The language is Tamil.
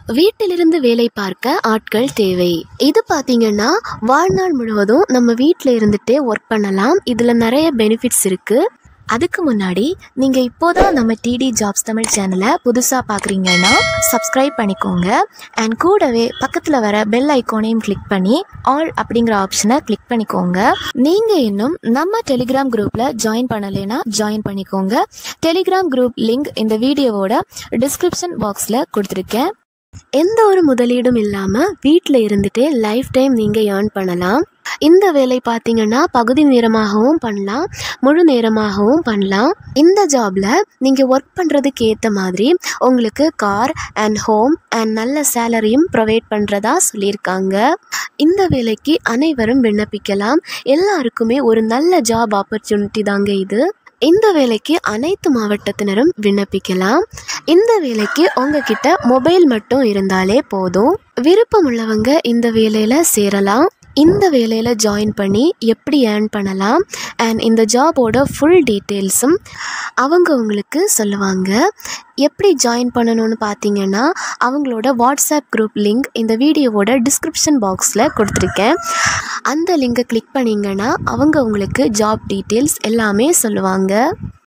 வீட்டிலிருந்து வேலை பார்க்க ஆட்கள் தேவை இது பார்த்தீங்கன்னா வாழ்நாள் முழுவதும் நம்ம வீட்டில் இருந்துகிட்டே ஒர்க் பண்ணலாம் இதில் நிறைய பெனிஃபிட்ஸ் இருக்குது அதுக்கு முன்னாடி நீங்கள் இப்போதான் நம்ம டிடி ஜாப்ஸ் தமிழ் சேனலை புதுசாக பார்க்குறீங்கன்னா சப்ஸ்கிரைப் பண்ணிக்கோங்க அண்ட் கூடவே பக்கத்தில் வர பெல் ஐக்கானையும் கிளிக் பண்ணி ஆல் அப்படிங்கிற ஆப்ஷனை கிளிக் பண்ணிக்கோங்க நீங்கள் இன்னும் நம்ம டெலிகிராம் குரூப்பில் ஜாயின் பண்ணலைன்னா ஜாயின் பண்ணிக்கோங்க டெலிகிராம் குரூப் லிங்க் இந்த வீடியோவோட டிஸ்கிரிப்ஷன் பாக்ஸில் கொடுத்துருக்கேன் எந்த ஒரு முதலீடும் இல்லாமல் வீட்டில் இருந்துட்டு லைஃப் டைம் நீங்கள் ஏர்ன் பண்ணலாம் இந்த வேலை பார்த்தீங்கன்னா பகுதி நேரமாகவும் பண்ணலாம் முழு நேரமாகவும் பண்ணலாம் இந்த ஜாப்ல நீங்கள் ஒர்க் பண்ணுறதுக்கு ஏற்ற மாதிரி உங்களுக்கு கார் அண்ட் ஹோம் அண்ட் நல்ல சேலரியும் ப்ரொவைட் பண்ணுறதா சொல்லியிருக்காங்க இந்த வேலைக்கு அனைவரும் விண்ணப்பிக்கலாம் எல்லாருக்குமே ஒரு நல்ல ஜாப் ஆப்பர்ச்சுனிட்டி தாங்க இது இந்த வேலைக்கு அனைத்து மாவட்டத்தினரும் விண்ணப்பிக்கலாம் இந்த வேலைக்கு உங்ககிட்ட மொபைல் மட்டும் இருந்தாலே போதும் விருப்பமுள்ளவங்க இந்த வேலையில் சேரலாம் இந்த வேலையில் ஜாயின் பண்ணி எப்படி ஏர்ன் பண்ணலாம் அண்ட் இந்த ஜாபோட ஃபுல் டீட்டெயில்ஸும் அவங்க உங்களுக்கு சொல்லுவாங்க எப்படி ஜாயின் பண்ணணும்னு பார்த்தீங்கன்னா அவங்களோட வாட்ஸ்அப் குரூப் லிங்க் இந்த வீடியோவோட டிஸ்கிரிப்ஷன் பாக்ஸில் கொடுத்துருக்கேன் அந்த லிங்கை கிளிக் பண்ணிங்கன்னா அவங்க உங்களுக்கு ஜாப் டீட்டெயில்ஸ் எல்லாமே சொல்லுவாங்க